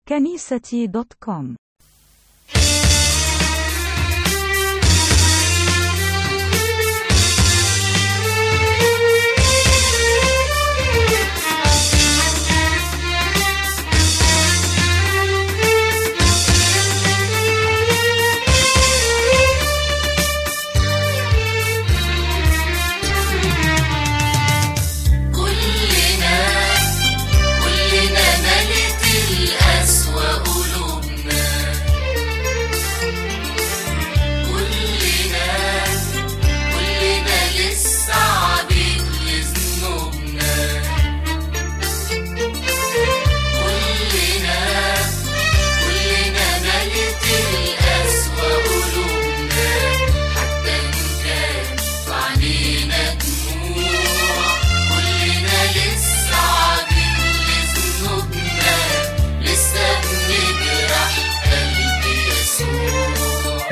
كنيستي دوت كوم كلنا كلنا ملت القسوة قلوبنا كلنا كلنا لسه عبيد لذنوبنا كلنا كلنا ملت القسوة قلوبنا حتى إن كان في عينينا دموع كلنا لسه عبيد لذنوبنا لسه بنجرح قلب يسوع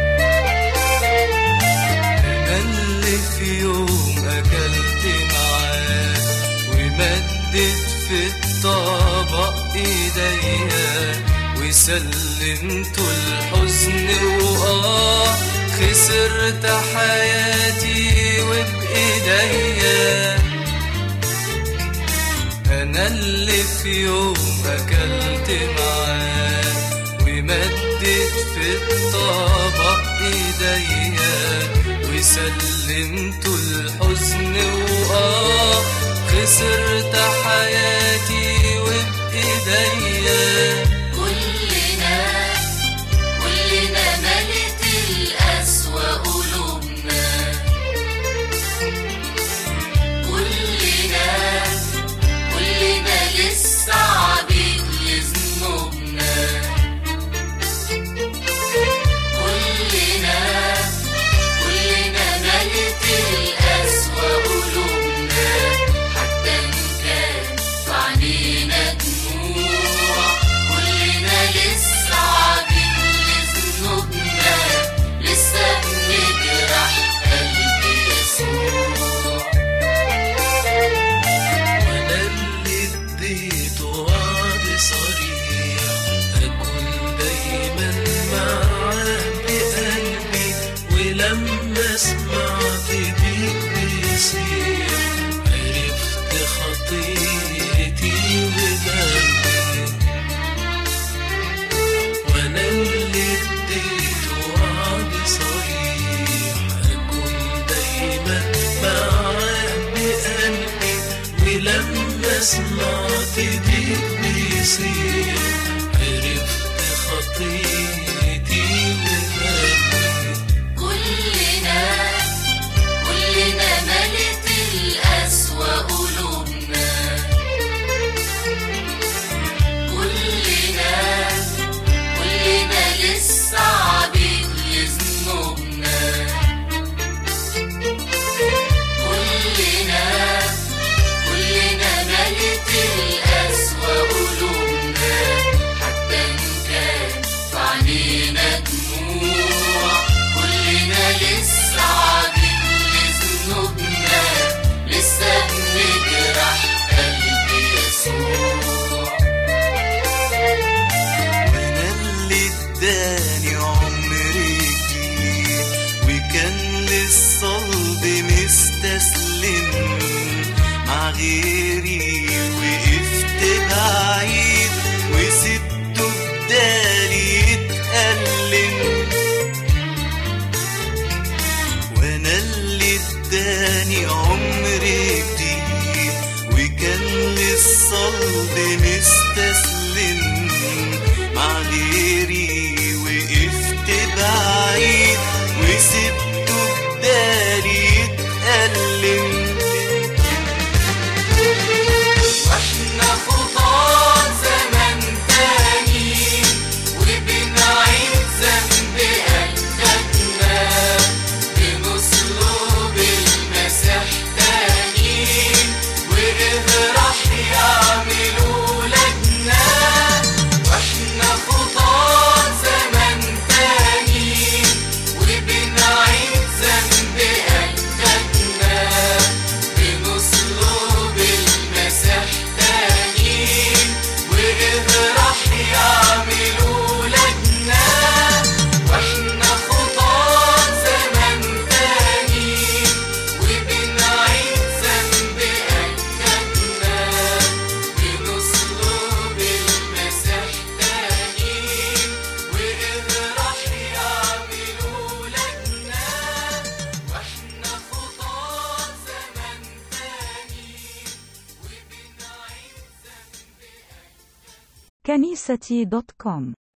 أنا اللي في يوم أكلت معاه ومدت في الطبق إيديا وسلمت الحزن وآه خسرت حياتي وبإيديا أنا اللي في يوم أكلت معاه ومدت في الطبق إيديا وسلمت الحزن وآه خسرت حياتي وبإيديا كلنا كلنا ملت القسوة قلوبنا كلنا كلنا لسه عبيد لذنوبنا كلنا كلنا ملت القسوة قلوبنا حتى إن كان في عينينا دموع كنيستي دوت كوم